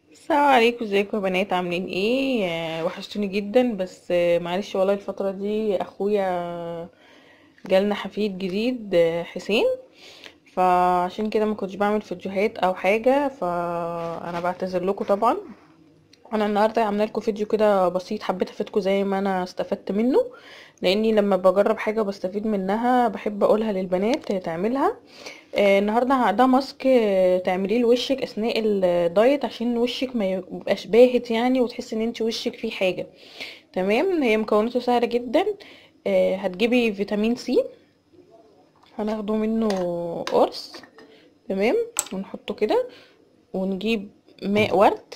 السلام عليكم ازيكم يا بنات عاملين ايه آه، وحشتوني جدا بس آه، معلش والله الفترة دي اخويا جالنا حفيد جديد آه، حسين فعشان كده ما كنتش بعمل فيديوهات او حاجة فانا بعتذر لكم طبعا انا النهارده عامله لكم فيديو كده بسيط حبيت افيدكم زي ما انا استفدت منه لاني لما بجرب حاجه وبستفيد منها بحب اقولها للبنات تعملها آه، النهارده ده ماسك آه، تعمليه لوشك اثناء الدايت عشان وشك ما يبقاش باهت يعني وتحسي ان انت وشك فيه حاجه تمام هي مكوناته سهله جدا آه، هتجيبي فيتامين سي هناخده منه قرص تمام ونحطه كده ونجيب ماء ورد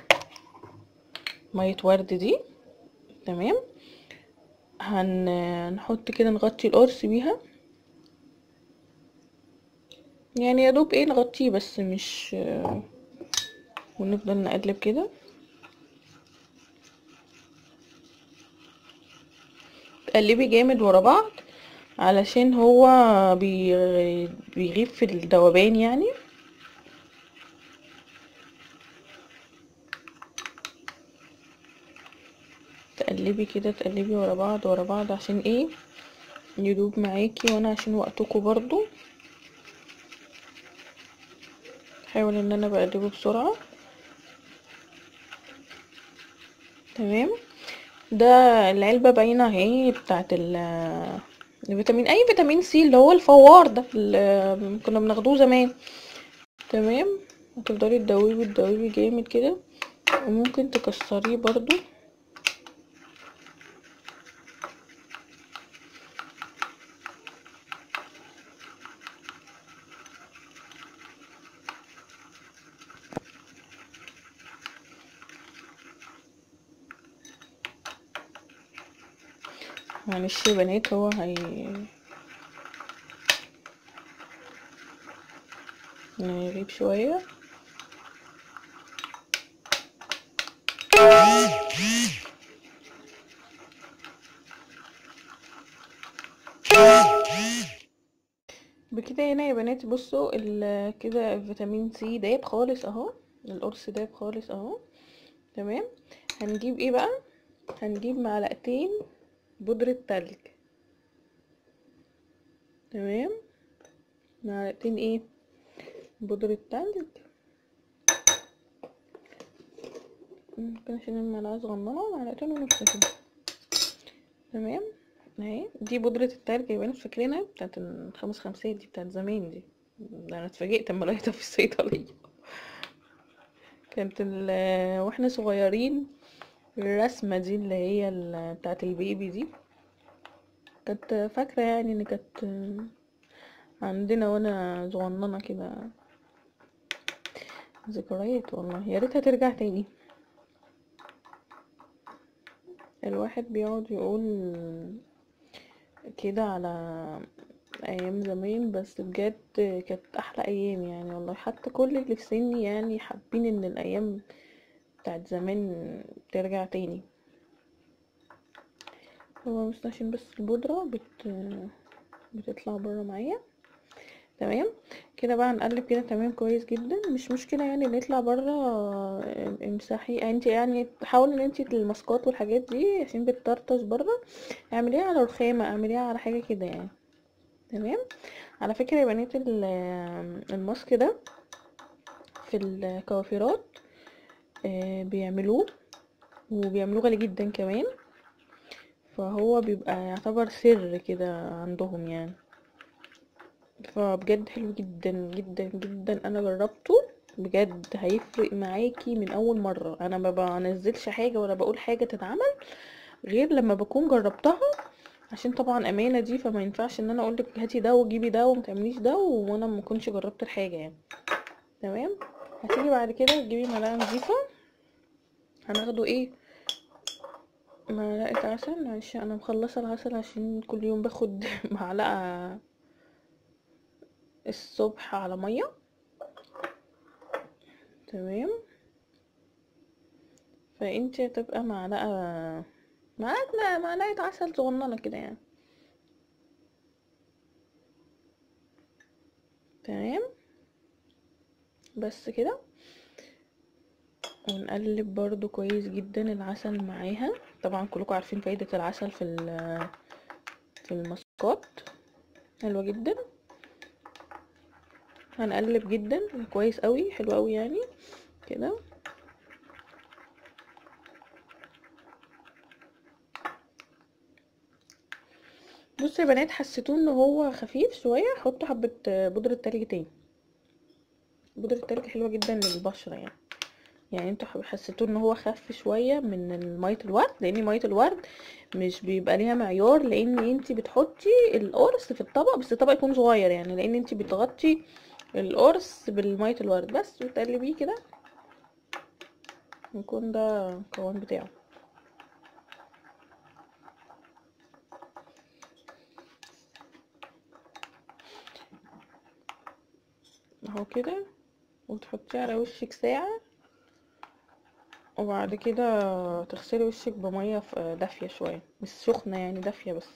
مية ورد دي تمام هن... هنحط كده نغطي القرص بيها يعني يا دوب ايه نغطيه بس مش ونفضل نقلب كده تقلبي جامد ورا بعض علشان هو بي... بيغيب في الذوبان يعني تقلبي كده تقلبي ورا بعض ورا بعض عشان ايه يدوب معاكي وانا عشان وقتكم برضو حاول ان انا بقلبه بسرعة تمام ده العلبة باينة اهي بتاعت ال الفيتامين اي فيتامين سي اللي هو الفوار ده اللي كنا بناخدوه زمان تمام هتفضلي تدوبي تدوبي جامد كده وممكن تكسريه برضو معلش يا بنات هو هي هيغيب شوية بكده هنا يا بنات بصوا ال- كده الفيتامين سي داب خالص اهو القرص داب خالص اهو تمام هنجيب ايه بقى هنجيب معلقتين بودرة تلج تمام معلقتين ايه بودرة تلج ممكن عشان المعلقة صغننة معلقتين ونص كده تمام اهي دي بودرة التلج يا بنات فاكرينها بتاعت الخمس خمسات دي بتاعت زمان دي ده انا اتفاجئت اما لقيتها في الصيدلية كانت ال واحنا صغيرين الرسمة دي اللي هي ال- بتاعت البيبي دي كانت فاكرة يعني ان كانت عندنا وانا صغننة كده ذكريات والله يا ريتها ترجع تاني الواحد بيقعد يقول كده على ايام زمان بس بجد كانت احلى ايام يعني والله حتى كل اللي في سني يعني حابين ان الايام بتاعت زمان ترجع تاني هو بس عشان بس البودرة بت بتطلع برا معايا تمام كده بقى نقلب كده تمام كويس جدا مش مشكلة يعني نطلع برا امسحي انت يعني تحاولي ان انت الماسكات والحاجات دي عشان بتطرطش برا اعمليها على رخامة اعمليها على حاجة كده يعني تمام على فكرة يا بنات ال- الماسك ده في الكوافيرات آه، بيعملوه وبيعملوه غالي جدا كمان فهو بيبقى يعتبر سر كده عندهم يعني فبجد حلو جدا جدا جدا انا جربته بجد هيفرق معاكي من اول مرة انا ما بنزلش حاجة ولا بقول حاجة تتعمل غير لما بكون جربتها عشان طبعا امانة دي فما ينفعش ان انا اقولك هاتي ده وجيبي ده وما تعمليش ده وانا ما كنتش جربت الحاجة يعني تمام هتيجي بعد كده تجيبي معلقة نظيفة هناخده ايه معلقة عسل معلش انا مخلصة العسل عشان كل يوم باخد معلقة الصبح على مية تمام فانت هتبقى معلقة معلقة معلقة عسل صغننة كده يعني تمام بس كده ونقلب برضو كويس جدا العسل معاها طبعا كلكم عارفين فايدة العسل في ال- في الماسكات حلوة جدا هنقلب جدا كويس قوي حلو قوي يعني كده بصوا يا بنات حسيتوه ان هو خفيف شويه حطوا حبه بودره تلج تاني بودره التلج حلوه جدا للبشره يعني يعني انتوا حب- حسيتوه ان هو خف شويه من ميه الورد لان ميه الورد مش بيبقى ليها معيار لان انتي بتحطي القرص في الطبق بس الطبق يكون صغير يعني لان انتي بتغطي القرص بالميه الورد بس وتقلبيه كده يكون ده القوام بتاعه اهو كده وتحطيه على وشك ساعة وبعد كده تغسلي وشك بمية ف- دافية شوية مش سخنة يعني دافية بس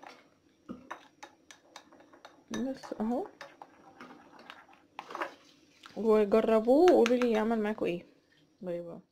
بس اهو وجربوه وقولوا لي عمل معاكم ايه باي باي